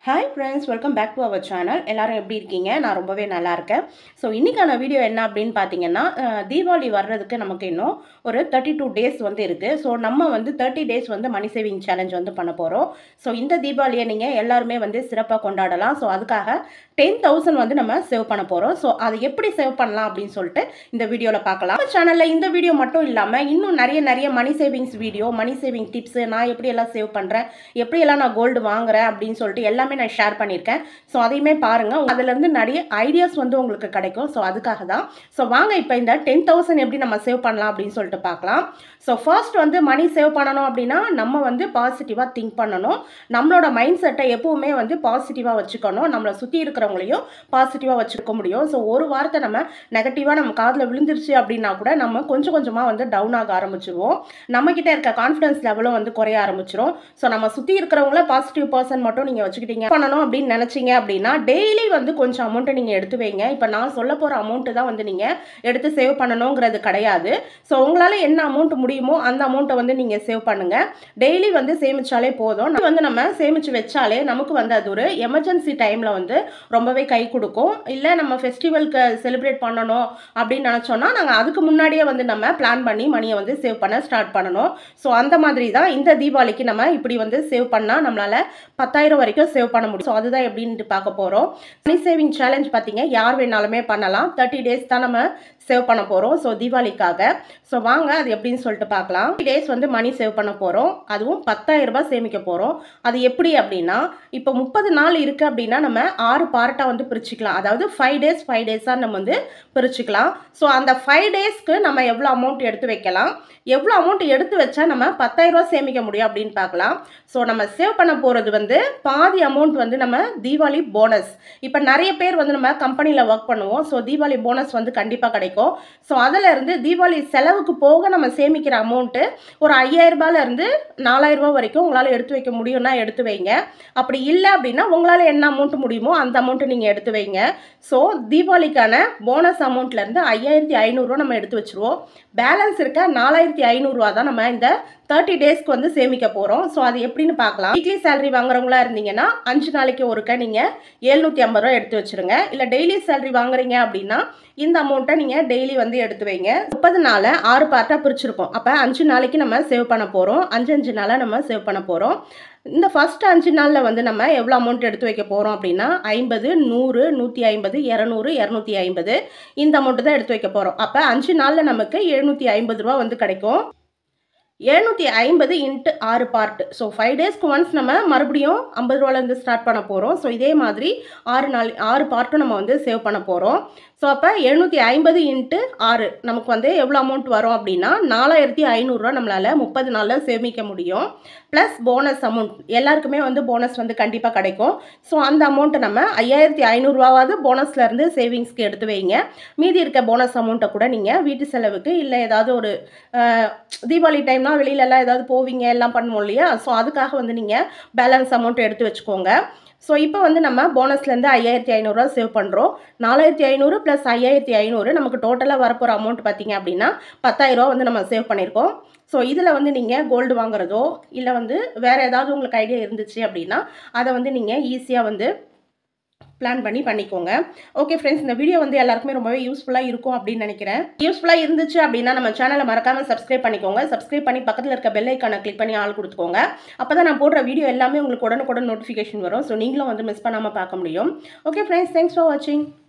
hi friends welcome back to our channel எல்லாரும் எப்படி இருக்கீங்க நான் ரொம்பவே நல்லா இருக்கேன் ஸோ இன்றைக்கான வீடியோ என்ன அப்படின்னு பார்த்தீங்கன்னா அஹ், தீபாவளி வர்றதுக்கு நமக்கு இன்னும் ஒரு தேர்ட்டி டூ டேஸ் வந்து இருக்குது ஸோ நம்ம வந்து தேர்ட்டி டேஸ் வந்து மணி சேவிங் சேலஞ்ச் வந்து பண்ண போகிறோம் ஸோ இந்த தீபாவளியை நீங்கள் எல்லாருமே வந்து சிறப்பாக கொண்டாடலாம் ஸோ அதுக்காக டென் தௌசண்ட் வந்து நம்ம சேவ் பண்ண போகிறோம் ஸோ அதை எப்படி சேவ் பண்ணலாம் அப்படின்னு சொல்லிட்டு இந்த வீடியோவில் பார்க்கலாம் நம்ம சேனலில் இந்த வீடியோ மட்டும் இல்லாமல் இன்னும் நிறைய நிறைய money savings video money saving tips நான் எப்படி எல்லாம் சேவ் பண்ணுறேன் எப்படியெல்லாம் நான் கோல்டு வாங்குறேன் அப்படின்னு சொல்லிட்டு எல்லாமே நான் ஷேர் பண்ணியிருக்கேன் ஸோ அதையுமே பாருங்கள் அதுலேருந்து நிறைய ஐடியாஸ் வந்து உங்களுக்கு கிடைக்கும் ஸோ அதுக்காக தான் ஸோ வாங்க இப்போ இந்த டென் தௌசண்ட் எப்படி நம்ம சேவ் பண்ணலாம் அப்படின்னு சொல்லிட்டு பார்க்கலாம் ஸோ ஃபர்ஸ்ட் வந்து மணி சேவ் பண்ணணும் அப்படின்னா நம்ம வந்து பாசிட்டிவாக திங்க் பண்ணணும் நம்மளோட மைண்ட் செட்டை எப்பவுமே வந்து பாசிட்டிவாக வச்சுக்கணும் நம்மளை சுற்றி இருக்கிறவங்களையும் பாசிட்டிவாக வச்சுக்க முடியும் ஸோ ஒரு வார்த்தை நம்ம நெகட்டிவாக நம்ம காதில் விழுந்துருச்சு அப்படின்னா கூட நம்ம கொஞ்சம் கொஞ்சமாக வந்து டவுன் ஆக ஆரம்பிச்சிருவோம் நம்மக்கிட்ட இருக்க கான்ஃபிடன்ஸ் லெவலும் வந்து குறைய ஆரம்பிச்சிரும் ஸோ நம்ம சுற்றி இருக்கிறவங்கள பாசிட்டிவ் பர்சன் மட்டும் நீங்கள் வச்சுக்கிட்டீங்க பண்ணணும் அப்படின்னு நினச்சிங்க அப்படின்னா டெய்லி வந்து கொஞ்சம் அமௌண்ட்டை நீங்கள் எடுத்து வைங்க இப்போ நான் சொல்ல போகிற அமௌண்ட்டு தான் வந்து நீங்கள் எடுத்து சேவ் பண்ணணுங்கிறது கிடையாது ஸோ உங்களால் என்ன அமௌண்ட் முடியுமோ அந்த அமௌண்ட்டை வந்து நீங்கள் சேவ் பண்ணுங்கள் டெய்லி வந்து சேமிச்சாலே போதும் நம்ம வந்து நம்ம சேமித்து வச்சாலே நமக்கு வந்து அது ஒரு எமர்ஜென்சி டைமில் வந்து ரொம்பவே கை கொடுக்கும் இல்லை நம்ம ஃபெஸ்டிவலுக்கு செலிப்ரேட் பண்ணணும் அப்படின்னு நினச்சோன்னா நாங்கள் அதுக்கு முன்னாடியே வந்து நம்ம பிளான் பண்ணி மணியை வந்து சேவ் பண்ண ஸ்டார்ட் பண்ணணும் ஸோ அந்த மாதிரி தான் இந்த தீபாவளிக்கு நம்ம இப்படி வந்து சேவ் பண்ணால் நம்மளால் பத்தாயிரம் வரைக்கும் சேவ் பண்ண முடியும் ஸோ அதுதான் எப்படின்ட்டு பார்க்க போகிறோம் மணி சேவிங் சேலஞ்ச் பார்த்தீங்க யார் வேணாலுமே பண்ணலாம் தேர்ட்டி டேஸ் தான் நம்ம சேவ் பண்ண போகிறோம் ஸோ தீபாவளிக்காக ஸோ வாங்க அது எப்படின்னு சொல்லிட்டு பார்க்கலாம் டேஸ் வந்து மணி சேவ் பண்ண போகிறோம் அதுவும் 10000 ரூபாய் சேமிக்க போகிறோம் அது எப்படி அப்படின்னா இப்போ முப்பது நாள் இருக்குது அப்படின்னா நம்ம ஆறு பார்ட்டாக வந்து பிரிச்சுக்கலாம் அதாவது ஃபைவ் டேஸ் ஃபைவ் டேஸாக நம்ம வந்து பிரிச்சுக்கலாம் ஸோ அந்த ஃபைவ் டேஸ்க்கு நம்ம எவ்வளோ அமௌண்ட் எடுத்து வைக்கலாம் எவ்வளோ அமௌண்ட் எடுத்து வச்சா நம்ம 10000 ரூபாய் சேமிக்க முடியும் அப்படின்னு பார்க்கலாம் ஸோ நம்ம சேவ் பண்ண போகிறது வந்து பாதி அமௌண்ட் வந்து நம்ம தீபாவளி போனஸ் இப்போ நிறைய பேர் வந்து நம்ம கம்பெனியில் ஒர்க் பண்ணுவோம் ஸோ தீபாவளி போனஸ் வந்து கண்டிப்பாக கிடைக்கும் ஸோ அதில் இருந்து தீபாவளி செலவுக்கு போக நம்ம சேமிக்கிற அமௌண்ட்டு ஒரு ஐயாயிரம் ரூபாயிலேருந்து நாலாயிரம் ரூபாய் வரைக்கும் உங்களால் எடுத்து வைக்க முடியும்னா எடுத்து வைங்க அப்படி இல்லை அப்படின்னா உங்களால் என்ன அமௌண்ட் முடியுமோ அந்த அமௌண்ட்டு நீங்கள் எடுத்து வைங்க ஸோ தீபாவளிக்கான போனஸ் அமௌண்ட்லேருந்து ஐயாயிரத்தி ஐநூறுரூவா நம்ம எடுத்து வச்சுருவோம் பேலன்ஸ் இருக்க நாலாயிரத்தி ஐநூறுரூவா தான் நம்ம இந்த தேர்ட்டி டேஸ்க்கு வந்து சேமிக்க போகிறோம் ஸோ அது எப்படின்னு பார்க்கலாம் வீக்லி சேலரி வாங்குறவங்களா இருந்தீங்கன்னா அஞ்சு நாளைக்கு ஒருக்க நீங்கள் எழுநூற்றி ஐம்பது ரூபா எடுத்து வச்சுருங்க இல்லை டெய்லி சேலரி வாங்குறீங்க அப்படின்னா இந்த அமௌண்ட்டை நீங்கள் டெய்லி வந்து எடுத்து வைங்க முப்பது நாளை ஆறு பார்ட்டாக பிரிச்சிருப்போம் அப்போ அஞ்சு நாளைக்கு நம்ம சேவ் பண்ண போகிறோம் அஞ்சு அஞ்சு நாளாக நம்ம சேவ் பண்ண போகிறோம் இந்த ஃபர்ஸ்ட் அஞ்சு நாளில் வந்து நம்ம எவ்வளோ அமௌண்ட் எடுத்து வைக்க போகிறோம் அப்படின்னா ஐம்பது நூறு நூற்றி ஐம்பது இரநூறு இரநூத்தி ஐம்பது இந்த அமௌண்ட்டு தான் எடுத்து வைக்க போகிறோம் அப்போ அஞ்சு நாளில் நமக்கு எழுநூற்றி ஐம்பது ரூபா வந்து கிடைக்கும் எழுநூற்றி ஐம்பது இன்ட்டு ஆறு பார்ட் ஸோ ஃபைவ் டேஸ்க்கு ஒன்ஸ் நம்ம மறுபடியும் ஐம்பது ரூபாலேருந்து ஸ்டார்ட் பண்ண போகிறோம் ஸோ இதே மாதிரி ஆறு நாள் ஆறு பார்ட்டும் நம்ம வந்து சேவ் பண்ண போகிறோம் ஸோ அப்போ எழுநூற்றி ஐம்பது இன்ட்டு ஆறு நமக்கு வந்து எவ்வளோ அமௌண்ட் வரும் அப்படின்னா நாலாயிரத்தி ஐநூறுரூவா நம்மளால் முப்பது நாளில் சேமிக்க முடியும் ப்ளஸ் போனஸ் அமௌண்ட் எல்லாருக்குமே வந்து போனஸ் வந்து கண்டிப்பாக கிடைக்கும் ஸோ அந்த அமௌண்ட்டை நம்ம ஐயாயிரத்தி ஐநூறுரூவாவது போனஸ்லேருந்து சேவிங்ஸ்க்கு எடுத்து வைங்க மீதி இருக்க போனஸ் அமௌண்ட்டை கூட நீங்கள் வீட்டு செலவுக்கு இல்லை ஏதாவது ஒரு அஹ், தீபாவளி டைம்னா வெளியிலலாம் ஏதாவது போவீங்க எல்லாம் பண்ணுவோம் இல்லையா ஸோ அதுக்காக வந்து நீங்கள் பேலன்ஸ் அமௌண்ட் எடுத்து வச்சுக்கோங்க ஸோ இப்போ வந்து நம்ம போனஸ்லேருந்து ஐயாயிரத்தி ஐநூறுரூவா சேவ் பண்ணுறோம் நாலாயிரத்தி ஐநூறு ப்ளஸ் ஐயாயிரத்தி ஐநூறு நமக்கு டோட்டலாக வரப்போகிற அமௌண்ட் பார்த்தீங்க அப்படின்னா பத்தாயிரரூவா வந்து நம்ம சேவ் பண்ணியிருக்கோம் ஸோ இதில் வந்து நீங்கள் கோல்டு வாங்குறதோ இல்லை வந்து வேறு ஏதாவது உங்களுக்கு ஐடியா இருந்துச்சு அப்படின்னா அதை வந்து நீங்கள் ஈஸியாக வந்து பிளான் பண்ணி பண்ணிக்கோங்க ஓகே ஃப்ரெண்ட்ஸ் இந்த வீடியோ வந்து எல்லாருக்குமே ரொம்பவே யூஸ்ஃபுல்லாக இருக்கும் அப்படின்னு நினைக்கிறேன் யூஸ்ஃபுல்லாக இருந்துச்சு அப்படின்னா நம்ம சேனலை மறக்காமல் சப்ஸ்கிரைப் பண்ணிக்கோங்க சப்ஸ்கிரைப் பண்ணி பக்கத்தில் இருக்க பெல் ஐக்கானை கிளிக் பண்ணி ஆள் கொடுத்துக்கோங்க அப்போ தான் நான் போடுற வீடியோ எல்லாமே உங்களுக்கு உடனுக்குடன் நோட்டிஃபிகேஷன் வரும் ஸோ நீங்களும் வந்து மிஸ் பண்ணாமல் பார்க்க முடியும் ஓகே ஃப்ரெண்ட்ஸ் தேங்க்ஸ் ஃபார் வாட்சிங்